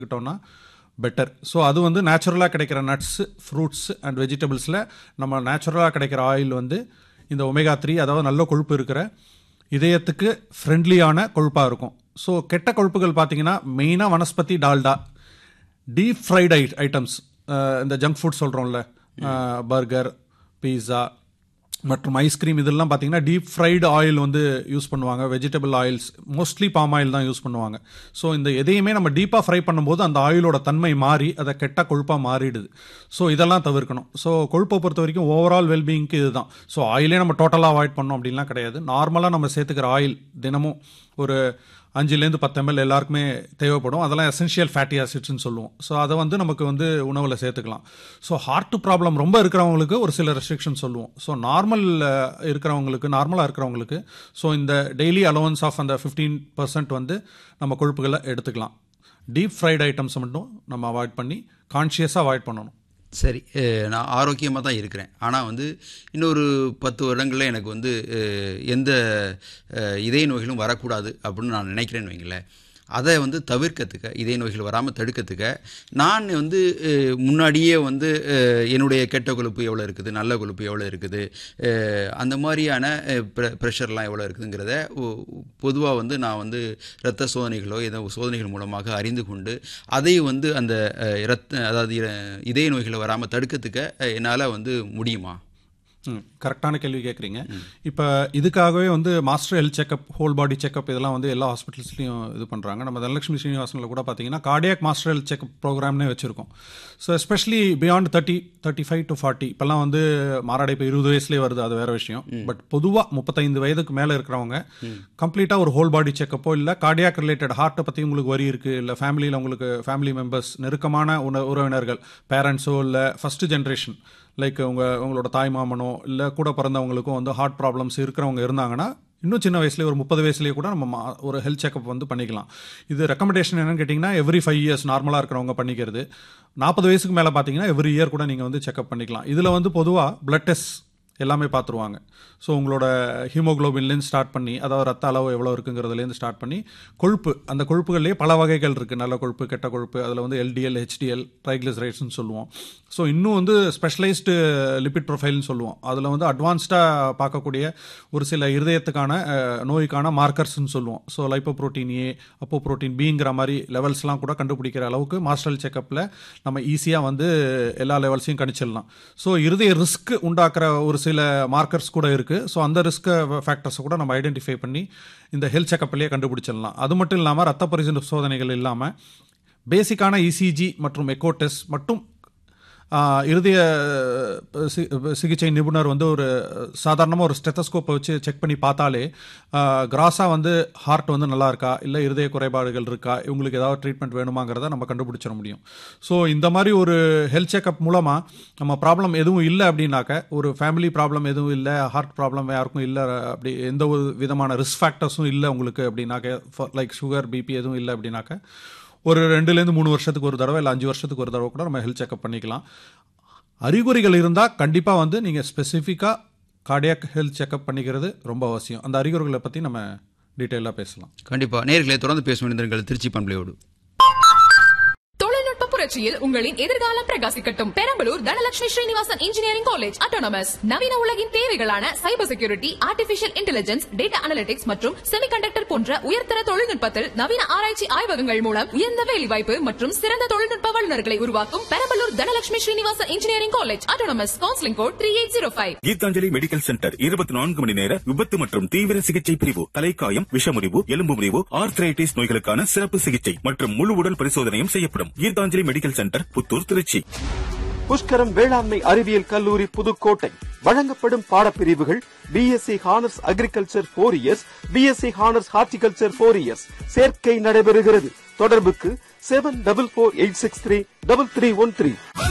எடுத்துக்கிட்டோம்னா better so அது வந்து நேச்சுரலாக கிடைக்கிற நட்ஸ் ஃப்ரூட்ஸ் அண்ட் வெஜிடபிள்ஸில் நம்ம நேச்சுரலாக கிடைக்கிற ஆயில் வந்து இந்த ஒமேகா த்ரீ அதாவது நல்ல கொழுப்பு இருக்கிற இதயத்துக்கு ஃப்ரெண்ட்லியான கொழுப்பாக இருக்கும் ஸோ கெட்ட கொழுப்புகள் பார்த்தீங்கன்னா மெயினாக வனஸ்பதி டால்டா டீப் ஃப்ரைட் ஐ ஐட்டம்ஸ் இந்த ஜங்க் ஃபுட் சொல்கிறோம்ல பர்கர் பீஸா மற்றும் ஐஸ்கிரீம் இதெல்லாம் பார்த்தீங்கன்னா டீப் ஃப்ரைடு ஆயில் வந்து யூஸ் பண்ணுவாங்க vegetable oils mostly palm oil தான் யூஸ் பண்ணுவாங்க ஸோ இந்த எதையுமே நம்ம டீப்பாக ஃப்ரை பண்ணும்போது அந்த ஆயிலோட தன்மை மாறி அதை கெட்ட கொழுப்பாக மாறிடுது ஸோ இதெல்லாம் தவிர்க்கணும் ஸோ கொழுப்பை பொறுத்த வரைக்கும் ஓவரால் வெல்பீயிங்க்கு இதுதான் ஸோ ஆயிலே நம்ம டோட்டலாக அவாய்ட் பண்ணோம் அப்படின்லாம் கிடையாது நார்மலாக நம்ம சேர்த்துக்கிற ஆயில் தினமும் ஒரு அஞ்சுலேருந்து பத்து எம்எல் எல்லாருக்குமே தேவைப்படும் அதெல்லாம் எசென்ஷியல் ஃபேட்டி ஆசிட்ஸ்னு சொல்லுவோம் ஸோ அதை வந்து நமக்கு வந்து உணவில் சேர்த்துக்கலாம் ஸோ ஹார்ட் ப்ராப்ளம் ரொம்ப இருக்கிறவங்களுக்கு ஒரு சில ரெஸ்ட்ரிக்ஷன் சொல்லுவோம் ஸோ நார்மல் இருக்கிறவங்களுக்கு நார்மலாக இருக்கிறவங்களுக்கு ஸோ இந்த டெய்லி அலவன்ஸ் ஆஃப் அந்த ஃபிஃப்டீன் பர்சன்ட் வந்து நம்ம கொழுப்புகளை எடுத்துக்கலாம் டீப் ஃப்ரைட் ஐட்டம்ஸை மட்டும் நம்ம அவாய்ட் பண்ணி கான்ஷியஸாக அவாய்ட் பண்ணணும் சரி அஹ், நான் ஆரோக்கியமாக தான் இருக்கிறேன் ஆனால் வந்து இன்னொரு பத்து வருடங்களில் எனக்கு வந்து அஹ், எந்த அஹ், இதய நோய்களும் வரக்கூடாது அப்படின்னு நான் நினைக்கிறேன்னு வைங்களேன் அதை வந்து தவிர்க்கத்துக்க இதய நோய்கள் வராமல் தடுக்கிறதுக்க நான் வந்து அஹ், முன்னாடியே வந்து அஹ், என்னுடைய கெட்ட கொழுப்பு எவ்வளோ இருக்குது நல்ல கொழுப்பு எவ்வளோ இருக்குது அஹ், அந்த மாதிரியான ப்ரெஷர்லாம் எவ்வளோ இருக்குதுங்கிறத பொதுவாக வந்து நான் வந்து இரத்த சோதனைகளோ ஏதோ சோதனைகள் மூலமாக அறிந்து கொண்டு அதை வந்து அந்த அஹ், இரத்த அதாவது இர- இதய நோய்களை வராமல் தடுக்கிறதுக்க என்னால் வந்து முடியுமா ம் கரெக்டான கேள்வி கேட்குறீங்க இப்போ இதுக்காகவே வந்து master health checkup whole body checkup இதெல்லாம் வந்து எல்லா ஹாஸ்பிட்டல்ஸ்லையும் இது பண்ணுறாங்க நம்ம தனலட்சுமி ஸ்ரீனிவாசனில் கூட பார்த்தீங்கன்னா கார்டியாக் மாஸ்டர் ஹெல்த் செக்அப் ப்ரோக்ராம்னே வச்சுருக்கோம் so especially beyond thirty thirty five to forty இப்போல்லாம் வந்து மாறாடை இப்போ இருபது வயசுலேயே வருது அது வேற விஷயம் பட் பொதுவாக முப்பத்தைந்து வயதுக்கு மேலே இருக்கிறவங்க கம்ப்ளீட்டாக ஒரு ஹோல் பாடி செக்கப்போ இல்லை கார்டியாக் ரிலேட்டட் ஹார்ட்டை பற்றி உங்களுக்கு வரி இருக்குது இல்லை ஃபேமிலியில் உங்களுக்கு ஃபேமிலி மெம்பர்ஸ் நெருக்கமான உண உறவினர்கள் பேரண்ட்ஸோ இல்லை ஃபஸ்ட்டு ஜென்ரேஷன் லைக் உங்க உங்களோட தாய் மாமனோ இல்லை கூட பிறந்தவங்களுக்கும் வந்து ஹார்ட் ப்ராப்ளம்ஸ் இருக்கிறவங்க இருந்தாங்கன்னா இன்னும் சின்ன வயசுலேயே ஒரு முப்பது வயசுலேயே கூட நம்ம மா- ஒரு ஹெல்த் செக்அப் வந்து பண்ணிக்கலாம் இது ரெக்கமெண்டேஷன் என்னன்னு கேட்டிங்கன்னா எவ்ரி ஃபைவ் இயர்ஸ் நார்மலாக இருக்கிறவங்க பண்ணிக்கிறது நாற்பது வயசுக்கு மேலே பார்த்தீங்கன்னா எவ்ரி இயர் கூட நீங்கள் வந்து செக்அப் பண்ணிக்கலாம் இதில் வந்து பொதுவாக பிளட் டெஸ்ட் எல்லாமே பார்த்துருவாங்க ஸோ உங்களோட ஹீமோகுளோபின்லேருந்து ஸ்டார்ட் பண்ணி அதாவது ரத்த அளவு எவ்வளோ இருக்குங்கிறதுலேருந்து ஸ்டார்ட் பண்ணி கொழுப்பு அந்த கொழுப்புகள்லேயே பல வகைகள் இருக்குது நல்ல கொழுப்பு கெட்ட கொழுப்பு அதில் வந்து எல்டிஎல் ஹெச்டிஎல் ட்ரைக்ளிசரைட்ஸ்னு சொல்லுவோம் ஸோ இன்னும் வந்து ஸ்பெஷலைஸ்டு லிபிட் ப்ரொஃபைல்னு சொல்லுவோம் அதில் வந்து அட்வான்ஸ்டாக பார்க்கக்கூடிய ஒரு சில இருதயத்துக்கான அஹ், நோய்க்கான மார்க்கர்ஸ்னு சொல்லுவோம் ஸோ லைப்போ புரோட்டீன் ஏ அப்போ புரோட்டீன் பிங்கிற மாதிரி லெவல்ஸ்லாம் கூட கண்டுபிடிக்கிற அளவுக்கு மாஸ்டல் செக்கப்பில் நம்ம ஈஸியாக வந்து எல்லா லெவல்ஸையும் கணிச்சிடலாம் ஸோ இருதய ரிஸ்க் உண்டாக்குற ஒரு சில மார்க்கர்ஸ் கூட இருக்குது ஸோ அந்த ரிஸ்க் ஃபேக்டர்ஸை கூட நம்ம ஐடென்டிஃபை பண்ணி இந்த ஹெல்த் செக்கப்லேயே கண்டுபிடிச்சிடலாம் அது மட்டும் இல்லாமல் ரத்த பரிசோதனை சோதனைகள் இல்லாமல் பேசிக்கான இசிஜி மற்றும் எக்கோ டெஸ்ட் மட்டும் ஆஹ், இருதய அஹ், சி- சிகிச்சை நிபுணர் வந்து ஒரு சாதாரணமாக ஒரு ஸ்டெத்தஸ்கோப்பை வச்சு செக் பண்ணி பார்த்தாலே கிராஸாக வந்து ஹார்ட் வந்து நல்லா இருக்கா இல்லை இருதய குறைபாடுகள் இருக்கா இவங்களுக்கு ஏதாவது ட்ரீட்மெண்ட் வேணுமாங்கிறத நம்ம கண்டுபிடிச்சிட முடியும் ஸோ இந்த மாதிரி ஒரு ஹெல்த் செக்அப் மூலமாக நம்ம ப்ராப்ளம் எதுவும் இல்லை அப்படின்னாக்க ஒரு ஃபேமிலி ப்ராப்ளம் எதுவும் இல்லை ஹார்ட் ப்ராப்ளம் யாருக்கும் இல்லை அப்படி எந்த ஒரு விதமான ரிஸ்க் ஃபேக்டர்ஸும் இல்லை உங்களுக்கு அப்படின்னாக்க லைக் சுகர் பிபி எதுவும் இல்லை அப்படின்னாக்க ஒரு ரெண்டுலேருந்து மூணு வருஷத்துக்கு ஒரு தடவை இல்லை அஞ்சு வருஷத்துக்கு ஒரு தடவை கூட நம்ம ஹெல்த் செக்அப் பண்ணிக்கலாம் அறிகுறிகள் இருந்தால் கண்டிப்பாக வந்து நீங்கள் ஸ்பெசிஃபிக்காக கார்டியாக் ஹெல்த் செக்அப் பண்ணிக்கிறது ரொம்ப அவசியம் அந்த அறிகுறிகளை பற்றி நம்ம டீட்டெயிலாக பேசலாம் கண்டிப்பாக நேர்களை தொடர்ந்து பேசும் மனிதர்கள் திருச்சி பண்பலையோடு தொழில்நுட்ப புரட்சியில் உங்களின் எதிர்காலம் பிரகாசிக்கட்டும் Perambalur Dhanalakshmi Srinivasan engineering college autonomous நவீன உலகின் தேவைகளான cyber security artificial intelligence data analytics மற்றும் செமிகண்டக்டர் போன்ற உயர்தர தொழில்நுட்பத்தில் நவீன ஆராய்ச்சி ஆய்வகங்கள் மூலம் உயர்ந்த வேலைவாய்ப்பு மற்றும் சிறந்த தொழில்நுட்ப வல்லுநர்களை உருவாக்கும் Perambalur Dhanalakshmi Srinivasan engineering college autonomous counselling code three eight zero five Geetanjali medical centre இருபத்தி நான்கு மணி நேர விபத்து மற்றும் தீவிர சிகிச்சை பிரிவு தலைக்காயம் விஷமுறிவு எலும்பு முறிவு ஆர்த்ரைட்டிஸ் நோய்களுக்கான சிறப்பு சிகிச்சை மற்றும் முழு உடல் பரிசோதனையும் செய்யப்படும் கீதாஞ்சலி மெடிக்கல் சென்டர் புத்தூர் திருச்சி புஷ்கரம் வேளாண்மை அறிவியல் கல்லூரி புதுக்கோட்டை வழங்கப்படும் பாடப்பிரிவுகள் BSc honours agriculture four years BSc honours horticulture four years சேர்க்கை நடைபெறுகிறது தொடர்புக்கு seven double four eight six three double three one three